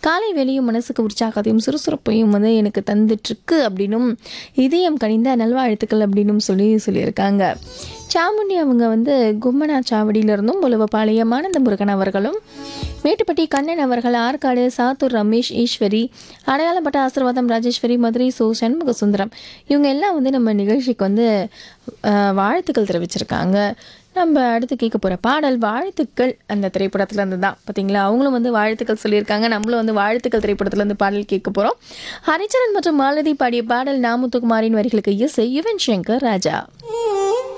காலை வேலையும் மனசுக்கு உற்சாகத்தையும் சுறுசுறுப்பையும் வந்து எனக்கு தந்துட்டுருக்கு அப்படின்னும் இதயம் கனிந்த நல்வாழ்த்துக்கள் அப்படின்னும் சொல்லி சொல்லியிருக்காங்க சாமுண்டி அவங்க வந்து கும்மனா சாவடியிலிருந்தும் உழவப்பாளையம் ஆனந்த முருகன் அவர்களும் மேட்டுப்பட்டி கண்ணன் அவர்கள் ஆற்காடு சாத்தூர் ரமேஷ் ஈஸ்வரி அடையாளப்பட்ட ஆசீர்வாதம் ராஜேஸ்வரி மதுரை சோ சண்முக சுந்தரம் இவங்க எல்லாம் வந்து நம்ம நிகழ்ச்சிக்கு வந்து அஹ், வாழ்த்துக்கள் தெரிவிச்சிருக்காங்க நம்ம அடுத்து கேட்க போகிற பாடல் வாழ்த்துக்கள் அந்த திரைப்படத்துல இருந்து தான் பார்த்தீங்களா அவங்களும் வந்து வாழ்த்துக்கள் சொல்லியிருக்காங்க நம்மளும் வந்து வாழ்த்துக்கள் திரைப்படத்துல இருந்து பாடல் கேட்க போகிறோம் ஹரிச்சரன் மற்றும் மாலதி பாடிய பாடல் நாமுத்துக்குமாரின் வரிகளுக்கு இசை யுவன் சங்கர் ராஜா